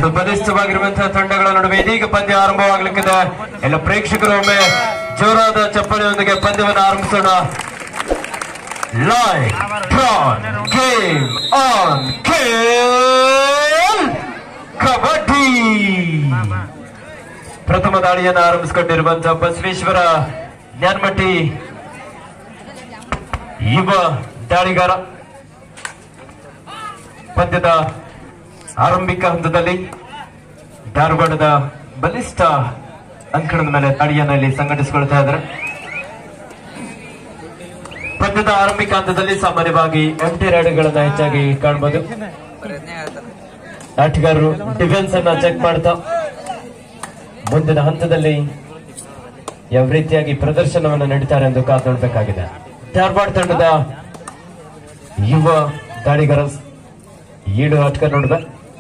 ಇದು ಬಲಿಷ್ಠವಾಗಿರುವಂತಹ ತಂಡಗಳ ನಡುವೆ ಇದೀಗ ಪಂದ್ಯ ಆರಂಭವಾಗಲಿಕ್ಕಿದೆ ಎಲ್ಲ ಪ್ರೇಕ್ಷಕರು ಒಮ್ಮೆ ಜೋರಾದ ಚಪ್ಪಲಿಯೊಂದಿಗೆ ಪಂದ್ಯವನ್ನು ಆರಂಭಿಸೋಣ live drawn game on Khel kabaddi ಪ್ರಥಮ ದಾಳಿಯನ್ನು ಆರಂಭಿಸಿಕೊಂಡಿರುವಂತಹ ಬಸವೇಶ್ವರ ಜ್ಞಾನಮಟ್ಟಿ ಯುವ ದಾಳಿಗಾರ ಪಂದ್ಯದ ಆರಂಭಿಕ ಹಂತದಲ್ಲಿ ಧಾರವಾಡದ ಬಲಿಷ್ಠ ಅಂಕಣದ ಮೇಲೆ ದಾಳಿಯನ್ನು ಇಲ್ಲಿ ಸಂಘಟಿಸಿಕೊಳ್ತಾ ಇದ್ದಾರೆ ಪಂದ್ಯದ ಆರಂಭಿಕ ಹಂತದಲ್ಲಿ ಸಾಮಾನ್ಯವಾಗಿ ಎಂಟಿ ರೈಡ್ಗಳನ್ನ ಹೆಚ್ಚಾಗಿ ಕಾಣಬಹುದು ಆಟಗಾರರು ಡಿಫೆನ್ಸ್ ಅನ್ನ ಚೆಕ್ ಮಾಡ್ತಾ ಮುಂದಿನ ಹಂತದಲ್ಲಿ ಯಾವ ರೀತಿಯಾಗಿ ಪ್ರದರ್ಶನವನ್ನು ನೀಡುತ್ತಾರೆ ಎಂದು ಕಾದು ನೋಡಬೇಕಾಗಿದೆ ಧಾರವಾಡ ತಂಡದ ಯುವ ದಾಳಿಗಾರ ಏಳು ಆಟಗಾರ ನೋಡಿದ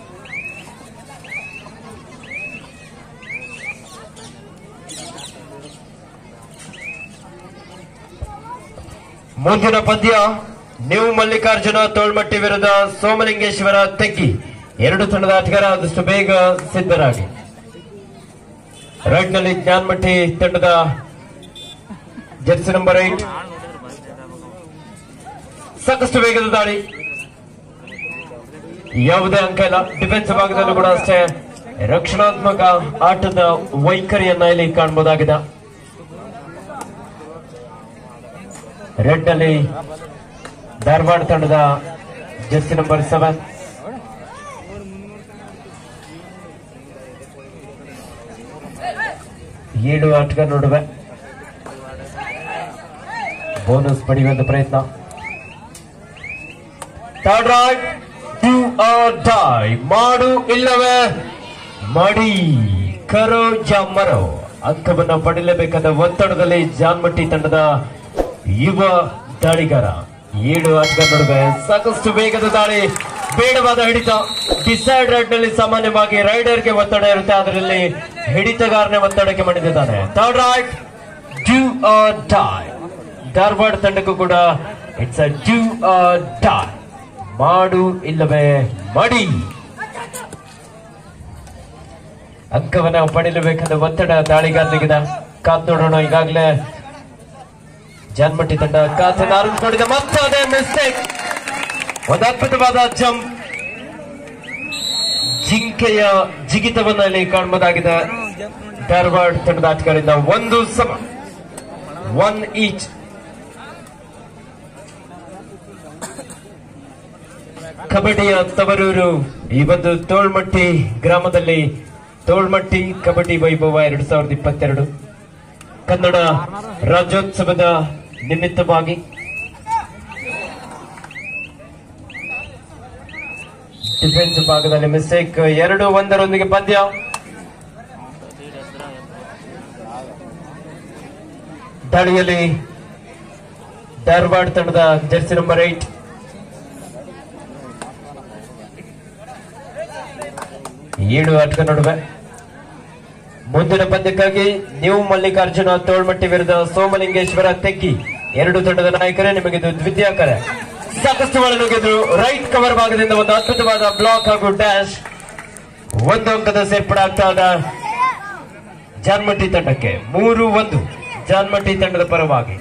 ಮುಂದಿನ ಪಂದ್ಯ ನ್ಯೂ ಮಲ್ಲಿಕಾರ್ಜುನ ತೋಳ್ಮಟ್ಟಿ ವಿರುದ್ಧ ಸೋಮಲಿಂಗೇಶ್ವರ ತೆಗ್ಗಿ ಎರಡು ತಂಡದ ಆಟಗಾರ ಆದಷ್ಟು ಬೇಗ ಸಿದ್ಧರಾಗಿ ರೈಟ್ ನಲ್ಲಿ ಜ್ಞಾನಮಟ್ಟಿ ತಂಡದ ಜರ್ಸಿ ನಂಬರ್ ಏಟ್ ಸಾಕಷ್ಟು ವೇಗದ ದಾಳಿ ಯಾವುದೇ ಅಂಕ ಇಲ್ಲ ಡಿಫೆನ್ಸ್ ಭಾಗದಲ್ಲೂ ಕೂಡ ಅಷ್ಟೇ ರಕ್ಷಣಾತ್ಮಕ ಆಟದ ವೈಖರಿಯನ್ನ ಇಲ್ಲಿ ಕಾಣಬಹುದಾಗಿದೆ ರೆಡ್ ನಲ್ಲಿ ಧಾರವಾಡ ತಂಡದ ಜರ್ಸಿ ನಂಬರ್ ಸೆವೆನ್ ಏಳು ಆಟಗಾರ ನಡುವೆ ಬೋನಸ್ ಪಡೆಯುವಂತ ಪ್ರಯತ್ನ third raid do or die ಮಾಡು ಇಲ್ಲವೇ ಮಾಡಿ ಕರೋ ಮರೋ ಅಂಕವನ್ನು ಪಡೆಯಲೇಬೇಕಾದ ಒತ್ತಡದಲ್ಲಿ ಜಾನ್ಮಟ್ಟಿ ತಂಡದ ಯುವ ದಾಳಿಗಾರ ಏಳು ಆಟಗಾರ ನಡುವೆ ಸಾಕಷ್ಟು ವೇಗದ ದಾಳಿ ಬೇಡವಾದ ಹಿಡಿತ ಡಿಸೈಡ್ ರೈಡ್ ನಲ್ಲಿ ಸಾಮಾನ್ಯವಾಗಿ ರೈಡರ್ಗೆ ಒತ್ತಡ ಇರುತ್ತೆ ಅದರಲ್ಲಿ ಹಿಡಿತಗಾರನೇ ಒತ್ತಡಕ್ಕೆ ಮಾಡಿದ್ದಾನೆ third raid do or die Dharwad ತಂಡಕ್ಕೂ ಕೂಡ it's a do or die ಮಾಡು ಇಲ್ಲವೇ ಮಡಿ ಅಂಕವನ್ನ ಪಡೆಯಲೇಬೇಕಾದ ಒತ್ತಡ ದಾಳಿಗಾರನಿಗಿದೆ ಕಾತ್ ನೋಡೋಣ ಈಗಾಗಲೇ ಜಾನ್ಮಟ್ಟಿ ತಂಡ ಕಾತನ್ನು ಆರಂಭಿಸಿಕೊಂಡಿದೆ ಮತ್ತೆ ಅದೇ ಮಿಸ್ಟೇಕ್ ಒಂದು ಅದ್ಭುತವಾದ ಜಂಪ್ ಜಿಂಕೆಯ ಜಿಗಿತವನ್ನ ಇಲ್ಲಿ ಕಾಣಬಹುದಾಗಿದೆ ಧಾರವಾಡ ತಂಡದ ಆಟಗಾರರಿಂದ ಒಂದು ಸಮ ಒನ್ ಈಚ್ ಕಬಡ್ಡಿಯ ತವರೂರು ಈ ಒಂದು ತೋಳ್ಮಟ್ಟಿ ಗ್ರಾಮದಲ್ಲಿ ತೋಳ್ಮಟ್ಟಿ ಕಬಡ್ಡಿ ವೈಭವ ಎರಡ್ ಸಾವಿರದ ಇಪ್ಪತ್ತೆರಡು ಕನ್ನಡ ರಾಜ್ಯೋತ್ಸವದ ನಿಮಿತ್ತವಾಗಿ ಡಿಫೆನ್ಸ್ ಭಾಗದಲ್ಲಿ ಮಿಸ್ಟೇಕ್ ಎರಡು ಒಂದರೊಂದಿಗೆ ಪಂದ್ಯ ದಾಳಿಯಲ್ಲಿ ಧಾರವಾಡ ತಂಡದ ಜರ್ಸಿ ನಂಬರ್ ಏಟ್ ಏಳು ಆಟಗ ನಡುವೆ ಮುಂದಿನ ಪಂದ್ಯಕ್ಕಾಗಿ ನ್ಯೂ ಮಲ್ಲಿಕಾರ್ಜುನ ತೋಳ್ಮಟ್ಟಿ ವಿರುದ್ಧ ಸೋಮಲಿಂಗೇಶ್ವರ ತೆಗ್ಗಿ ಎರಡು ತಂಡದ ನಾಯಕರೇ ನಿಮಗೆ ಇದು ದ್ವಿತೀಯ ಕರೆ ಸಾಕಷ್ಟು ಒಳಗೆ ಗೆದ್ರು ರೈಟ್ ಕವರ್ ಭಾಗದಿಂದ ಒಂದು ಅದ್ಭುತವಾದ ಬ್ಲಾಕ್ ಹಾಗೂ ಡ್ಯಾಶ್ ಒಂದು ಅಂಕದ ಸೇರ್ಪಡೆ ಆಗ್ತಾ ಇದ್ದ ಜಾನ್ಮಟ್ಟಿ ತಂಡಕ್ಕೆ ಮೂರು ಒಂದು ಜಾನ್ಮಟ್ಟಿ ತಂಡದ ಪರವಾಗಿ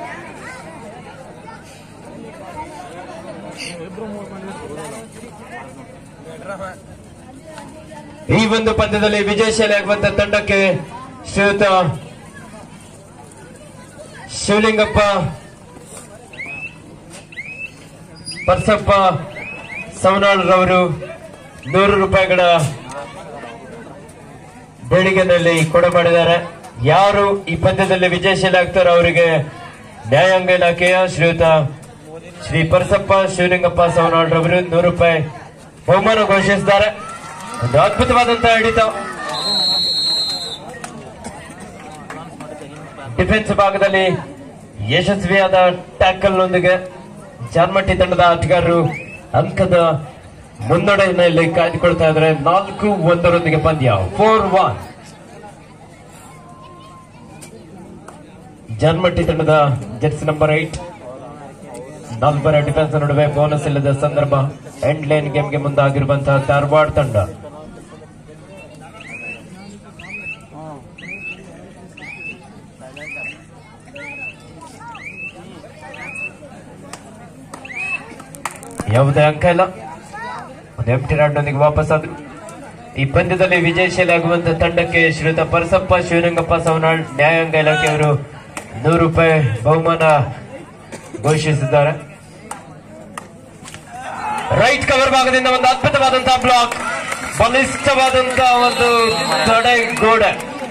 ಈ ಒಂದು ಪಂದ್ಯದಲ್ಲಿ ವಿಜಯಶಾಲಿ ಆಗುವಂತ ತಂಡಕ್ಕೆ ಶ್ರೀಯುತ ಶಿವಲಿಂಗಪ್ಪ ಪರ್ಸಪ್ಪ ಸವನಾಳ್ರವರು ನೂರು ರೂಪಾಯಿಗಳ ದೇಣಿಗೆನಲ್ಲಿ ಕೊಡ ಮಾಡಿದ್ದಾರೆ ಯಾರು ಈ ಪಂದ್ಯದಲ್ಲಿ ವಿಜಯಶಾಲಿ ಆಗ್ತಾರೋ ಅವರಿಗೆ ನ್ಯಾಯಾಂಗ ಇಲಾಖೆಯ ಶ್ರೀಯುತ ಶ್ರೀ ಪರಸಪ್ಪ ಶಿವಲಿಂಗಪ್ಪ ಸವನಾಳ್ರವರು ನೂರು ರೂಪಾಯಿ ಬಹುಮಾನ ಘೋಷಿಸಿದ್ದಾರೆ ಒಂದು ಅದ್ಭುತವಾದಂತಹ ಹಿಡಿತ ಡಿಫೆನ್ಸ್ ಭಾಗದಲ್ಲಿ ಯಶಸ್ವಿಯಾದ ಟ್ಯಾಕಲ್ ನೊಂದಿಗೆ ಜಾನ್ಮಟ್ಟಿ ತಂಡದ ಆಟಗಾರರು ಅಂಕದ ಮುನ್ನಡೆಯಲ್ಲಿ ಕಾಯ್ದುಕೊಳ್ತಾ ಇದ್ದಾರೆ ನಾಲ್ಕು ಒಂದರೊಂದಿಗೆ ಪಂದ್ಯ ಫೋರ್ ಒನ್ ಜಾನ್ಮಟ್ಟಿ ತಂಡದ ಜರ್ಸಿ ನಂಬರ್ ಏಟ್ ನಾಲ್ವರ ಡಿಫೆನ್ಸ್ ನಡುವೆ ಬೋನಸ್ ಇಲ್ಲದ ಸಂದರ್ಭ ಎಂಡ್ ಲೈನ್ ಗೇಮ್ಗೆ ಮುಂದಾಗಿರುವಂತಹ ಧಾರವಾಡ ತಂಡ ಯಾವುದೇ ಅಂಕ ಇಲ್ಲ ಒಂದು ಎಂಟಿ ರಾಡ್ನೊಂದಿಗೆ ವಾಪಸ್ ಆದ್ರು ಈ ಪಂದ್ಯದಲ್ಲಿ ವಿಜಯಶೀಲ ಆಗುವಂತ ತಂಡಕ್ಕೆ ಶ್ರೀಯುತ ಪರಸಪ್ಪ ಶಿವಲಿಂಗಪ್ಪ ಸವನಾಳ್ ನ್ಯಾಯಾಂಗ ಇಲಾಖೆಯವರು ನೂರು ರೂಪಾಯಿ ಬಹುಮಾನ ಘೋಷಿಸಿದ್ದಾರೆ ರೈಟ್ ಕವರ್ ಭಾಗದಿಂದ ಒಂದು ಅದ್ಭುತವಾದಂತಹ ಬ್ಲಾಕ್ ಬಲಿಷ್ಠವಾದಂತಹ ಒಂದು ತಡೆ ಗೋಡೆ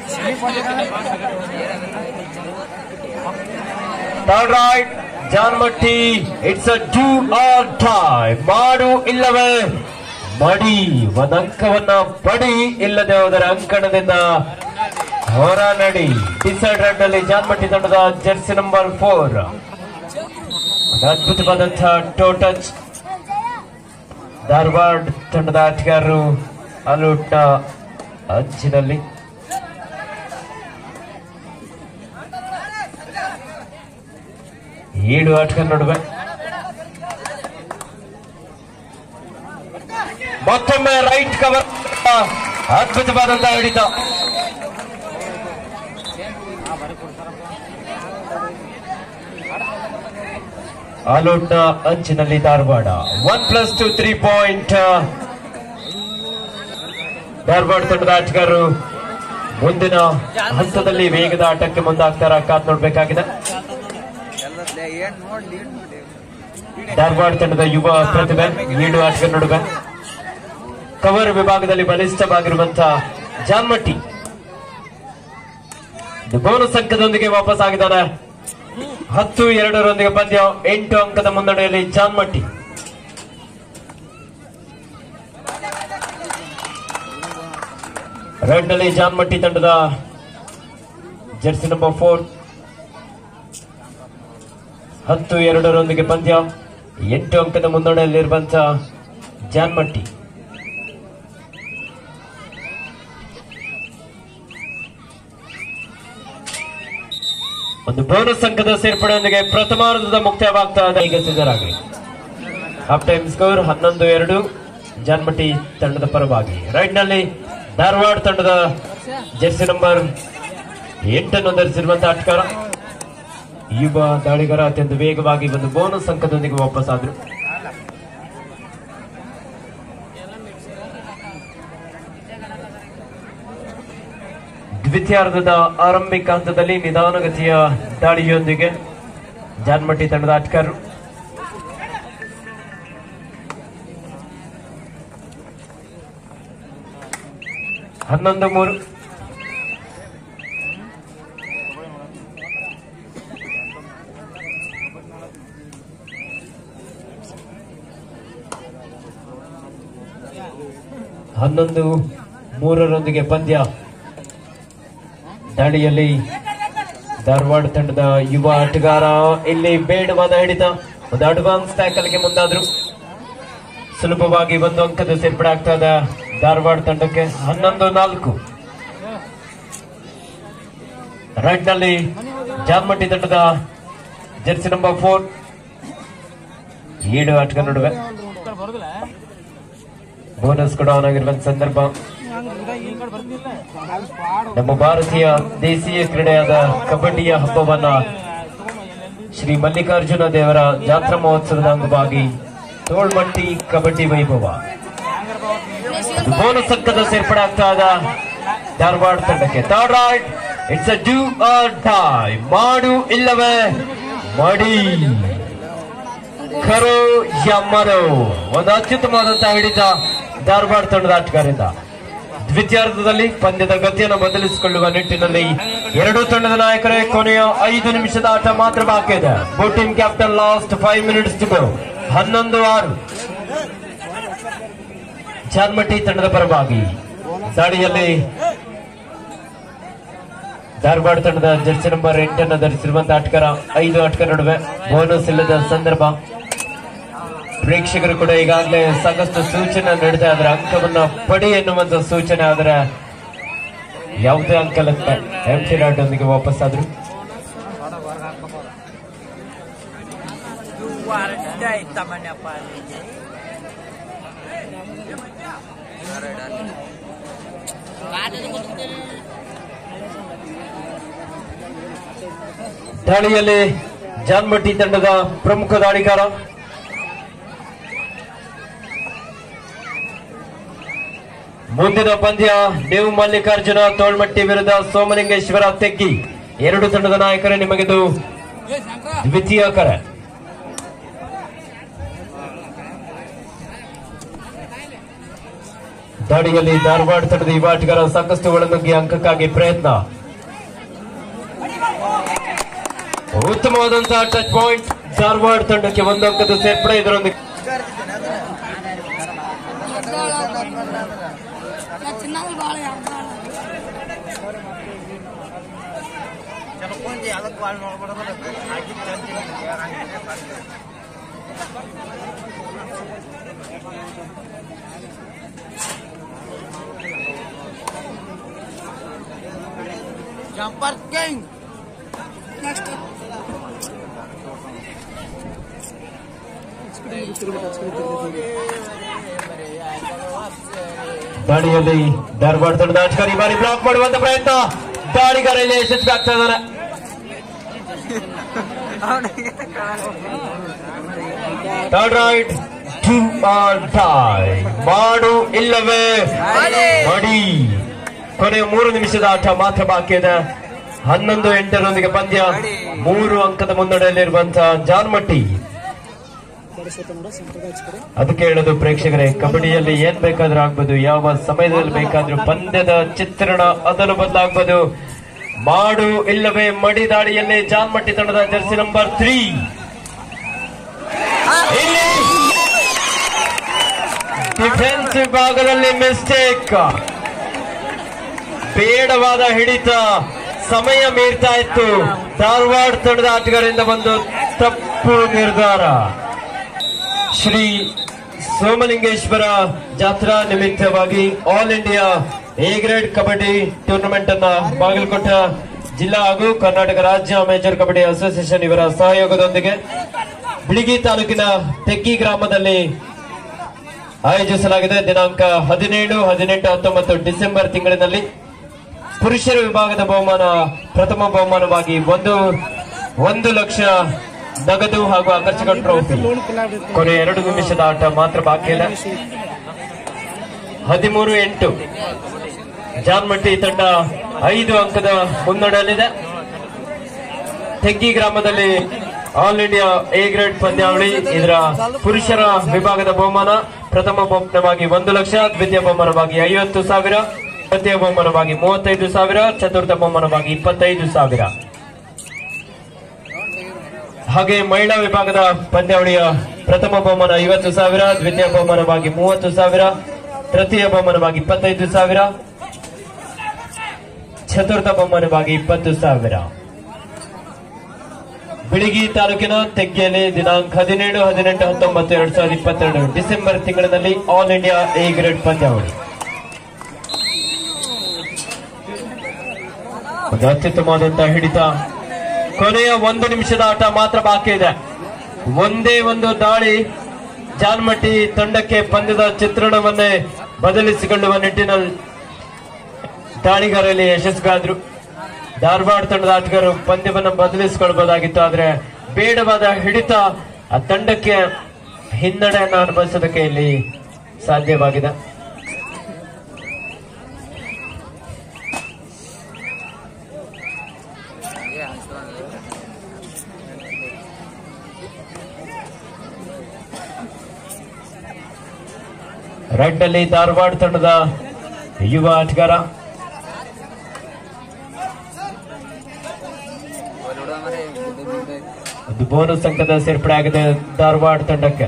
raid Janmatti it's a do or die ಮಾಡು ಇಲ್ಲವೇ ಮಡಿ ಒಂದು ಅಂಕವನ್ನ ಪಡಿ ಇಲ್ಲದೆ ಹೋದರ ಅಂಕಣದಿಂದ ಹೊರ ನಡಿ ಡಿಸೈಡ್ ರನ್ ನಲ್ಲಿ ಜಾನ್ಮಟ್ಟಿ ತಂಡದ ಜರ್ಸಿ ನಂಬರ್ ಫೋರ್ ಒಂದು ಅದ್ಭುತವಾದಂತಹ ಟೋ ಟಚ್ ಧಾರವಾಡ ತಂಡದ ಆಟಗಾರರು ಅಲೂಟ್ನ ಅಂಚಿನಲ್ಲಿ ಏಳು ಆಟಗಾರ ನಡುವೆ ಮತ್ತೊಮ್ಮೆ ರೈಟ್ ಕವರ್ ಅದ್ಭುತವಾದಂತಹ ಹಿಡಿತ ಆಲೋಟ್ನ ಅಂಚಿನಲ್ಲಿ Dharwad one plus two three point Dharwad ತಂಡದ ಆಟಗಾರರು ಮುಂದಿನ ಹಂತದಲ್ಲಿ ವೇಗದ ಆಟಕ್ಕೆ ಮುಂದಾಗ್ತಾರ ಕಾತ್ ನೋಡ್ಬೇಕಾಗಿದೆ ಎಲ್ಲದ್ಲೆ ಏನ್ ನೋಡ್ಲಿ ನೋಡಿ ಧಾರವಾಡ ತಂಡದ ಯುವ ಪ್ರತಿಭೆ ಏಳು ಆಟಗಾರ ನಡುವೆ ಕವರ್ ವಿಭಾಗದಲ್ಲಿ ಬಲಿಷ್ಠವಾಗಿರುವಂತಹ ಜಾನ್ಮಟ್ಟಿ ಬೋನಸ್ ಅಂಕದೊಂದಿಗೆ ವಾಪಸ್ ಆಗಿದ್ದಾರೆ ಹತ್ತು ಎರಡರೊಂದಿಗೆ ಪಂದ್ಯ ಎಂಟು ಅಂಕದ ಮುನ್ನಡೆಯಲ್ಲಿ ಜಾನ್ಮಟ್ಟಿ ರೆಡ್ ನಲ್ಲಿ ಜಾನ್ಮಟ್ಟಿ ತಂಡದ ಜರ್ಸಿ ನಂಬರ್ ಫೋರ್ ಹತ್ತು ಎರಡರೊಂದಿಗೆ ಪಂದ್ಯ ಎಂಟು ಅಂಕದ ಮುನ್ನಡೆಯಲ್ಲಿರುವಂತಹ ಜಾನ್ಮಟ್ಟಿ ಒಂದು ಬೋನಸ್ ಅಂಕದ ಸೇರ್ಪಡೆಯೊಂದಿಗೆ ಪ್ರಥಮಾರ್ಧದ ಮುಕ್ತಾಯವಾಗ್ತಾ ಇದೆ ಈಗ ಸಿದ್ಧರಾಗಲಿ ಹಾಫ್ ಟೈಮ್ ಸ್ಕೋರ್ ಹನ್ನೊಂದು ಎರಡು ಜಾನ್ಮಟ್ಟಿ ತಂಡದ ಪರವಾಗಿ ರೈಟ್ ನಲ್ಲಿ ಧಾರವಾಡ ತಂಡದ ಜೆರ್ಸಿ ನಂಬರ್ ಎಂಟನ್ನು ಧರಿಸಿರುವಂತಹ ಆಟಗಾರ ಯುವ ದಾಳಿಗಾರ ಅತ್ಯಂತ ವೇಗವಾಗಿ ಒಂದು ಬೋನಸ್ ಅಂಕದೊಂದಿಗೆ ವಾಪಸ್ ಆದ್ರು ದ್ವಿತೀಯಾರ್ಧದ ಆರಂಭಿಕ ಹಂತದಲ್ಲಿ ನಿಧಾನಗತಿಯ ದಾಳಿಯೊಂದಿಗೆ ಜಾನ್ಮಟ್ಟಿ ತಂಡದ ಆಟಗಾರರು ಹನ್ನೊಂದು ಮೂರು ಹನ್ನೊಂದು ಮೂರರೊಂದಿಗೆ ಪಂದ್ಯ ದಾಳಿಯಲ್ಲಿ ಧಾರವಾಡ ತಂಡದ ಯುವ ಆಟಗಾರ ಇಲ್ಲಿ ಬೇಡವಾದ ಹಿಡಿತ ಒಂದು ಅಡ್ವಾನ್ಸ್ ಟ್ಯಾಕಲ್ಗೆ ಮುಂದಾದ್ರು ಸುಲಭವಾಗಿ ಒಂದು ಅಂಕದ ಸೇರ್ಪಡೆ ಆಗ್ತಾ ಇದೆ ಧಾರವಾಡ ತಂಡಕ್ಕೆ ಹನ್ನೊಂದು ನಾಲ್ಕು ರೈಟ್ ನಲ್ಲಿ ಜಾನ್ಮಟ್ಟಿ ತಂಡದ ಜರ್ಸಿ ನಂಬರ್ ಫೋರ್ ಏಳು ಆಟಗಾರ ನಡುವೆ ಬೋನಸ್ ಕೂಡ ಆನ್ ಆಗಿರುವಂತ ಸಂದರ್ಭ ನಮ್ಮ ಭಾರತೀಯ ದೇಶೀಯ ಕ್ರೀಡೆಯಾದ ಕಬಡ್ಡಿಯ ಹಬ್ಬವನ್ನ ಶ್ರೀ ಮಲ್ಲಿಕಾರ್ಜುನ ದೇವರ ಜಾತ್ರಾ ಮಹೋತ್ಸವದ ಅಂಗವಾಗಿ ತೋಳ್ಮಟ್ಟಿ ಕಬಡ್ಡಿ ವೈಭವ ಬೋನಸ್ ಅಂಕದ ಸೇರ್ಪಡೆ ಆಗ್ತಾ ಇದ್ದ ಧಾರವಾಡ ತಂಡಕ್ಕೆ third raid it's a do or die ಮಾಡು ಇಲ್ಲವೇ ಮಡಿ ಕರೋ ಯಮ್ಮರೋ ಒಂದು ಅತ್ಯುತ್ತಮವಾದಂತಹ ಹಿಡಿತ ಧಾರವಾಡ ತಂಡದ ಆಟಗಾರರಿಂದ ದ್ವಿತೀಯಾರ್ಧದಲ್ಲಿ ಪಂದ್ಯದ ಗತಿಯನ್ನು ಬದಲಿಸಿಕೊಳ್ಳುವ ನಿಟ್ಟಿನಲ್ಲಿ ಎರಡೂ ತಂಡದ ನಾಯಕರೇ ಕೊನೆಯ ಐದು ನಿಮಿಷದ ಆಟ ಮಾತ್ರ ಬಾಕಿ ಇದೆ team captain last five minutes to go ಹನ್ನೊಂದು ಆರು ಜಾನ್ಮಟ್ಟಿ ತಂಡದ ಪರವಾಗಿ ದಾಳಿಯಲ್ಲಿ ಧಾರವಾಡ ತಂಡದ ಜರ್ಸಿ ನಂಬರ್ ಎಂಟನ್ನು ಧರಿಸಿರುವಂತಹ ಆಟಗಾರ ಐದು ಆಟಗಾರ ನಡುವೆ ಬೋನಸ್ ಇಲ್ಲದ ಸಂದರ್ಭ ಪ್ರೇಕ್ಷಕರು ಕೂಡ ಈಗಾಗಲೇ ಸಾಕಷ್ಟು ಸೂಚನೆ ನೀಡಿದೆ ಅದರ ಅಂಕವನ್ನ ಪಡಿ ಎನ್ನುವಂತ ಸೂಚನೆ ಆದರೆ ಯಾವುದೇ ಅಂಕ ಎಂ ಟಿ ರಾಡ್ನೊಂದಿಗೆ ವಾಪಸ್ ಆದ್ರು ವಾರಂಟಿ ಆಯ್ತಮ್ಮನಪ್ಪ ಅಲ್ಲಿಗೆ ದಾಳಿಯಲ್ಲಿ ಜಾನ್ಮಟ್ಟಿ ತಂಡದ ಪ್ರಮುಖ ದಾಳಿಗಾರ ಮುಂದಿನ ಪಂದ್ಯ ನ್ಯೂ ಮಲ್ಲಿಕಾರ್ಜುನ ತೋಳ್ಮಟ್ಟಿ ವಿರುದ್ಧ ಸೋಮಲಿಂಗೇಶ್ವರ ತೆಗ್ಗಿ ಎರಡು ತಂಡದ ನಾಯಕರೇ ನಿಮಗಿದು ದ್ವಿತೀಯ ಕರೆ ದಾಳಿಯಲ್ಲಿ ಧಾರವಾಡ ತಂಡದ ಯುವ ಆಟಗಾರ ಸಾಕಷ್ಟು ಒಳನುಗ್ಗಿ ಅಂಕಕ್ಕಾಗಿ ಪ್ರಯತ್ನ ಉತ್ತಮವಾದಂತಹ ಟಚ್ ಪಾಯಿಂಟ್ ಧಾರವಾಡ ತಂಡಕ್ಕೆ ಒಂದು ಅಂಕದ ಸೇರ್ಪಡೆ ಇದರೊಂದಿಗೆ ಚಿನ್ನದಲ್ಲಿ ಭಾಳ ಚಲಕೊಂಡಿ ಅದಕ್ಕೆ ಭಾಳ ನೋಡ್ಬಿಡೋದು ಆಗಿದ್ದು ಚಂದ ಜಂಪರ್ ಕಿಂಗ್ ನೆಕ್ಸ್ಟ್ ದಾಳಿಯಲ್ಲಿ ಧಾರವಾಡ ತಂಡದ ಆಟಗಾರ ಈ ಬಾರಿ ಬ್ಲಾಕ್ ಮಾಡುವಂತ ಪ್ರಯತ್ನ ದಾಳಿಗಾರ ಇಲ್ಲಿ ಯಶಸ್ವಿ ಆಗ್ತಾ ಇದ್ದಾನೆ third raid do or die ಮಾಡು ಇಲ್ಲವೇ ಮಾಡಿ ಕೊನೆಯ ಮೂರು ನಿಮಿಷದ ಆಟ ಮಾತ್ರ ಬಾಕಿ ಇದೆ ಹನ್ನೊಂದು ಎಂಟರೊಂದಿಗೆ ಪಂದ್ಯ ಮೂರು ಅಂಕದ ಮುನ್ನಡೆಯಲ್ಲಿರುವಂತಹ ಜಾನ್ಮಟ್ಟಿ ಅದಕ್ಕೆ ಹೇಳೋದು ಪ್ರೇಕ್ಷಕರೇ ಕಬಡ್ಡಿಯಲ್ಲಿ ಏನ್ ಬೇಕಾದ್ರೂ ಆಗ್ಬೋದು ಯಾವ ಸಮಯದಲ್ಲಿ ಬೇಕಾದ್ರೂ ಪಂದ್ಯದ ಚಿತ್ರಣ ಅದನ್ನು ಬದಲಾಗ್ಬೋದು ಮಾಡು ಇಲ್ಲವೇ ಮಡಿ ದಾಳಿಯಲ್ಲಿ ಜಾನ್ಮಟ್ಟಿ ತಂಡದ ಜರ್ಸಿ ನಂಬರ್ ತ್ರೀ ಇಲ್ಲಿ ಡಿಫೆನ್ಸ್ ವಿಭಾಗದಲ್ಲಿ ಮಿಸ್ಟೇಕ್ ಬೇಡವಾದ ಹಿಡಿತ ಸಮಯ ಮೀರ್ತಾ ಇತ್ತು ಧಾರವಾಡ ತಂಡದ ಆಟಗಾರರಿಂದ ಒಂದು ತಪ್ಪು ನಿರ್ಧಾರ ಶ್ರೀ ಸೋಮಲಿಂಗೇಶ್ವರ ಜಾತ್ರಾ ನಿಮಿತ್ತವಾಗಿ all India A grade kabaddi tournament ಅನ್ನ ಬಾಗಲಕೋಟ ಜಿಲ್ಲಾ ಹಾಗೂ ಕರ್ನಾಟಕ ರಾಜ್ಯ ಮೇಜರ್ ಕಬಡ್ಡಿ ಅಸೋಸಿಯೇಷನ್ ಇವರ ಸಹಯೋಗದೊಂದಿಗೆ ಬಿಳಿಗಿ ತಾಲೂಕಿನ ತೆಗ್ಗಿ ಗ್ರಾಮದಲ್ಲಿ ಆಯೋಜಿಸಲಾಗಿದೆ ದಿನಾಂಕ ಹದಿನೇಳು ಹದಿನೆಂಟು ಹತ್ತೊಂಬತ್ತು ಡಿಸೆಂಬರ್ ತಿಂಗಳಿನಲ್ಲಿ ಪುರುಷರ ವಿಭಾಗದ ಬಹುಮಾನ ಪ್ರಥಮ ಬಹುಮಾನವಾಗಿ ಒಂದು ಒಂದು ಲಕ್ಷ ನಗದು ಹಾಗೂ ಆಕರ್ಷಕ ಟ್ರೋಫಿ ಕೊನೆ ಎರಡು ನಿಮಿಷದ ಆಟ ಮಾತ್ರ ಬಾಕಿ ಇದೆ ಹದಿಮೂರು ಎಂಟು ಜಾನ್ಮಟ್ಟಿ ತಂಡ ಐದು ಅಂಕದ ಮುನ್ನಡೆಯಲ್ಲಿದೆ ತೆಗ್ಗಿ ಗ್ರಾಮದಲ್ಲಿ ಆಲ್ ಇಂಡಿಯಾ ಎ ಗ್ರೇಡ್ ಪಂದ್ಯಾವಳಿ ಇದರ ಪುರುಷರ ವಿಭಾಗದ ಬಹುಮಾನ ಪ್ರಥಮ ಬಹುಮಾನವಾಗಿ ಒಂದು ಲಕ್ಷ ದ್ವಿತೀಯ ಬಹುಮಾನವಾಗಿ ಐವತ್ತು ಸಾವಿರ ತೃತೀಯ ಬಹುಮಾನವಾಗಿ ಮೂವತ್ತೈದು ಸಾವಿರ ಚತುರ್ಥ ಬಹುಮಾನವಾಗಿ ಇಪ್ಪತ್ತೈದು ಸಾವಿರ ಹಾಗೆ ಮಹಿಳಾ ವಿಭಾಗದ ಪಂದ್ಯಾವಳಿಯ ಪ್ರಥಮ ಬಹುಮಾನ ಐವತ್ತು ಸಾವಿರ ದ್ವಿತೀಯ ಬಹುಮಾನವಾಗಿ ಮೂವತ್ತು ಸಾವಿರ ತೃತೀಯ ಬಹುಮಾನವಾಗಿ ಇಪ್ಪತ್ತೈದು ಸಾವಿರ ಚತುರ್ಥ ಬಹುಮಾನವಾಗಿ ಇಪ್ಪತ್ತು ಸಾವಿರ ಬಿಳಿಗಿ ತಾಲೂಕಿನ ತೆಗ್ಗೆಯಲ್ಲಿ ದಿನಾಂಕ ಹದಿನೇಳು ಹದಿನೆಂಟು ಹತ್ತೊಂಬತ್ತು ಎರಡ್ ಸಾವಿರದ ಇಪ್ಪತ್ತೆರಡು ಡಿಸೆಂಬರ್ ತಿಂಗಳಿನಲ್ಲಿ ಆಲ್ ಇಂಡಿಯಾ ಎ ಗ್ರೇಡ್ ಪಂದ್ಯಾವಳಿ ಒಂದು ಅತ್ಯುತ್ತಮವಾದಂತಹ ಹಿಡಿತ ಕೊನೆಯ ಒಂದು ನಿಮಿಷದ ಆಟ ಮಾತ್ರ ಬಾಕಿ ಇದೆ ಒಂದೇ ಒಂದು ದಾಳಿ ಜಾನ್ಮಟ್ಟಿ ತಂಡಕ್ಕೆ ಪಂದ್ಯದ ಚಿತ್ರಣವನ್ನೇ ಬದಲಿಸಿಕೊಳ್ಳುವ ನಿಟ್ಟಿನಲ್ಲಿ ದಾಳಿಗಾರರಲ್ಲಿ ಯಶಸ್ವಿಯಾದ್ರು ಧಾರವಾಡ ತಂಡದ ಆಟಗಾರರು ಪಂದ್ಯವನ್ನು ಬದಲಿಸಿಕೊಳ್ಬಹುದಾಗಿತ್ತು ಆದ್ರೆ ಬೇಡವಾದ ಹಿಡಿತ ಆ ತಂಡಕ್ಕೆ ಹಿನ್ನಡೆಯನ್ನು ಅನುಭವಿಸೋದಕ್ಕೆ ಇಲ್ಲಿ ಸಾಧ್ಯವಾಗಿದೆ ರೈಟ್ ನಲ್ಲಿ ಧಾರವಾಡ ತಂಡದ ಯುವ ಆಟಗಾರ ಒಂದು ಬೋನಸ್ ಅಂಕದ ಸೇರ್ಪಡೆ ಆಗಿದೆ ಧಾರವಾಡ ತಂಡಕ್ಕೆ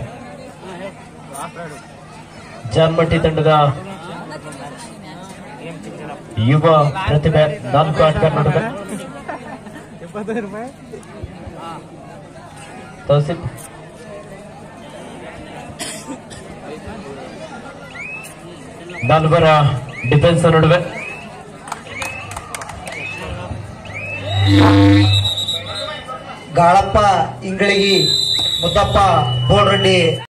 ಜಾನ್ಮಟ್ಟಿ ತಂಡದ ಯುವ ಪ್ರತಿಭೆ ನಾಲ್ಕು ಆಟಗಾರ ನಡುವೆ ತೌಸಿಫ್ ನಾಲ್ವರ ಡಿಫೆನ್ಸ್ ನಡುವೆ ಗಾಳಪ್ಪ ಇಂಗಳಗಿ ಮುದ್ದಪ್ಪ ಬೋಳ್ರೆಡ್ಡಿ